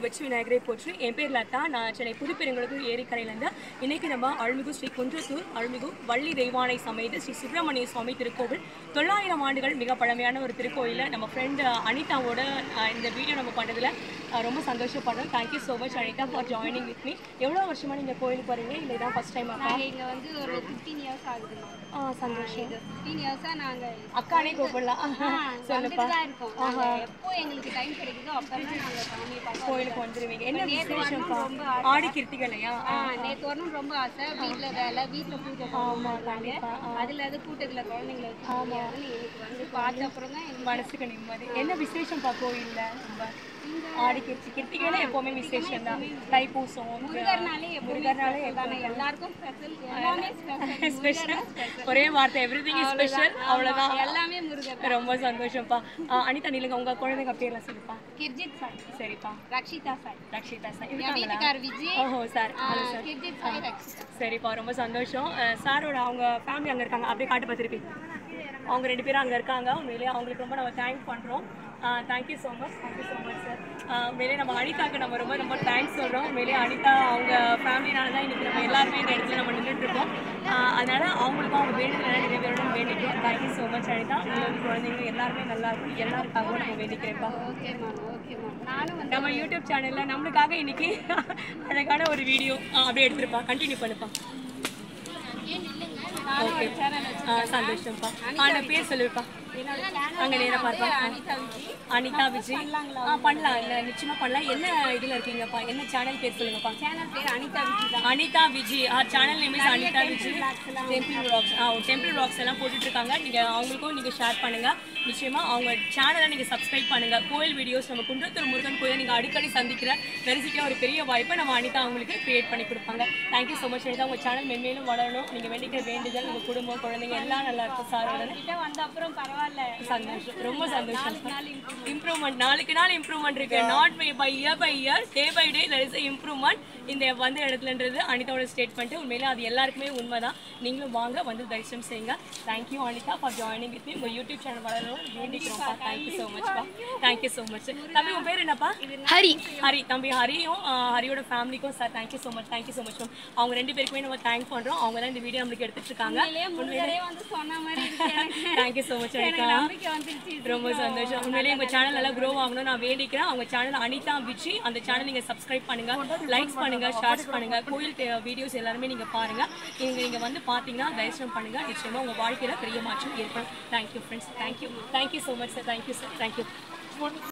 வெற்றி விநாயகரை போற்றி என் பேர் லதா நான் சென்னை புதுப்பெருங்குளத்தூர் ஏரிக்கரையிலேருந்து இன்னைக்கு நம்ம அருள்மிகு ஸ்ரீ குன்றத்தூர் அருள்மிகு வள்ளி தெய்வானை சமேத ஸ்ரீ சுப்பிரமணிய சுவாமி திருக்கோவில் தொள்ளாயிரம் ஆண்டுகள் மிக பழமையான ஒரு திருக்கோயிலில் நம்ம ஃப்ரெண்டு அனிதாவோட அஹ், இந்த வீடியோ நம்ம பண்ணதில் ரொம்ப சந்தோஷப்படுறோம் thank you so much Anitha for joining with me எவ்வளோ வருஷமா நீங்கள் கோயிலுக்கு வரீங்க இல்லை இதான் ஃபஸ்ட் டைம் அப்பா நாங்கள் இங்கே வந்து ஒரு ஃபிஃப்டீன் இயர்ஸ் ஆகுதுமா ஆ சந்தோஷம் இது ஃபிஃப்டீன் இயர்ஸாக நாங்கள் அக்கானே கூப்பிடலாம் வந்துட்டு தான் இருக்கோம் நாங்க எப்போ எங்களுக்கு டைம் கிடைக்குதோ அப்போ தான் நாங்கள் சாமி பார்க்க கோயிலுக்கு வந்துருவீங்க என்ன நேத்து விசேஷம்ப்பா வரணும் ரொம்ப ஆடி கிருத்திகளையா ஆ நேற்று வரணும் ரொம்ப ஆசை வீட்டில் வேலை வீட்டில் பூஜை ஆமா கண்டிப்பா ஆ. அதில் அது கூட்டத்தில் குழந்தைங்களை வச்சு முடியாதுன்னு எனக்கு வந்து பார்த்த அப்புறம் தான் எங்களுக்கு மனசுக்கு நிம்மதி என்ன விசேஷம்ப்பா கோயில்ல ரொம்ப ஆடி கிருத்தி கிருத்திகையில எப்பவுமே விசேஷம் தான் தைப்பூசம் முருகர்னாலே எப்பவுமே முருகர்னாலே special தானே எல்லாருக்கும் ஸ்பெஷல் எல்லாமே ஸ்பெஷல் ஸ்பெஷல் ஒரே வார்த்தை எவ்ரிதிங் இஸ் ஸ்பெஷல் அவ்வளவுதான் எல்லாமே முருகர் ரொம்ப சந்தோஷம்ப்பா ஆ, அனிதா நீங்க உங்க குழந்தைங்க பேர்லாம் சொல்லுப்பா கிர்ஜித் சாய் சரிப்பா ரக்ஷிதா சாய் ரக்ஷிதா சார் என் இருக்காங்களா வீட்டுக்கார் விஜய் ஓஹோ sir hello sir Kirjith Sai Rakshitha சரிப்பா ரொம்ப சந்தோஷம் அஹ் சாரோட அவங்க ஃபேமிலி அங்கே இருக்காங்க அப்படியே காட்டு பார்த்துருப்பி அவங்க ரெண்டு பேரும் அங்கே இருக்காங்க உண்மையிலேயே அவங்களுக்கு ரொம்ப நம்ம தேங்க் பண்ணுறோம் thank you so much thank you so much sir உண்மையிலேயே நம்ம அனிதாக்கு நம்ம ரொம்ப ரொம்ப தேங்க்ஸ் சொல்கிறோம் உண்மையிலேயே அனிதா அவங்க ஃபேமிலினால தான் இன்றைக்கி நம்ம எல்லாருமே இந்த இடத்துல நம்ம நின்றுட்டு இருக்கோம் ஆஹ் அதனால அவங்களுக்கும் அவங்க வேண்டுதல் நிறைவேறணும் வேண்டிக்கிறோம் தேங்க்யூ ஸோ மச் அனிதா உங்களுக்கு குழந்தைங்க எல்லாருமே நல்லா இருக்கும் எல்லாருக்காகவும் நம்ம வேண்டிக்கிறேன்ப்பா ஓகே மேம் ஓகே மேம் நானும் வந்து நம்ம யூடியூப் சேனலில் நம்மளுக்காக இன்னைக்கு அழகான ஒரு வீடியோ அப்படியே எடுத்துருப்பா கண்டினியூ பண்ணுப்பா ஓகே ஆ சந்தோஷம்ப்பா ஆன பேர் சொல்லுப்பா அங்கே நேராக பார்ப்பா அனிதா விஜய் அனிதா விஜய் ஆ பண்ணலாம் இல்லை நிச்சயமாக பண்ணலாம் என்ன இதில் இருக்கீங்கப்பா என்ன சேனல் பேர் சொல்லுங்கப்பா சேனல் பேர் அனிதா விஜய் தான் Anitha Viji ah channel name is Anitha Viji temple vlogs ah temple vlogs எல்லாம் போட்டுட்டு இருக்காங்க நீங்கள் அவங்களுக்கும் நீங்கள் ஷேர் பண்ணுங்க நிச்சயமா அவங்க சேனலை நீங்கள் சப்ஸ்கிரைப் பண்ணுங்க கோயில் வீடியோஸ் நம்ம குன்றத்தூர் முருகன் கோயில் நீங்கள் அடிக்கடி சந்திக்கிற வெரிசிட்டியா ஒரு பெரிய வாய்ப்பை நம்ம அனிதா அவங்களுக்கு கிரியேட் பண்ணி கொடுப்பாங்க தேங்க்யூ ஸோ மச் அனிதா உங்கள் சேனல் மென்மேலும் வளரணும் நீங்கள் வேண்டிக்கிற வேண்டுதல் உங்கள் குடும்பம் குழந்தைங்க எல்லாம் நல்லா இருக்கும் சாரோட கிட்ட வந்த அப்புறம் பரவாயில்ல சந்தோஷம் ரொம்ப சந்தோஷம் இம்ப்ரூவ்மெண்ட் நாளுக்கு நாள் இம்ப்ரூவ்மெண்ட் இருக்கு not by by year by year day by day there is improvement இந்த வந்த இடத்துலன்றது அனிதாவோட ஸ்டேட்மெண்ட் உண்மையிலே அது எல்லாருக்குமே உண்மைதான் நீங்களும் வாங்க வந்து தரிசனம் செய்யுங்க thank you Anitha for joining with me உங்கள் யூடியூப் சேனல் வளரணும் வேண்டிக்கிறோம்ப்பா தேங்க்யூ ஸோ மச்ப்பா தேங்க்யூ ஸோ மச் தம்பி உன் பேர் என்னப்பா ஹரி ஹரி தம்பி ஹரியும் ஆஹ், ஹரியோட ஃபேமிலிக்கும் sir thank you so much thank you so much ma'am அவங்க ரெண்டு பேருக்குமே நம்ம தேங்க் பண்ணுறோம் அவங்க தான் இந்த வீடியோ நம்மளுக்கு எடுத்துட்டு இருக்காங்க முருகரே வந்து சொன்ன மாதிரி இருக்கு எனக்கு தேங்க்யூ ஸோ மச் அனிதா நம்பிக்கை வந்துருச்சு ரொம்ப சந்தோஷம் உண்மையிலேயே உங்க சேனல் நல்லா க்ரோ ஆகணும் நான் வேண்டிக்கிறேன் அவங்க சேனல் அனிதா விஜி அந்த சேனல் நீங்க சப்ஸ்கிரைப் பண்ணுங்க லைக்ஸ் பண்ணுங்க ஷேர்ஸ் பண்ணுங்க கோயில் வீடியோஸ் எல்லாருமே நீங்க பாருங்க நீங்க நீங்க வந்து பாத்தீங்கன்னா தரிசனம் பண்ணுங்க நிச்சயமா உங்க வாழ்க்கையில பெரிய மாற்றம் ஏற்படும் thank you friends thank you thank you so much sir thank you sir thank you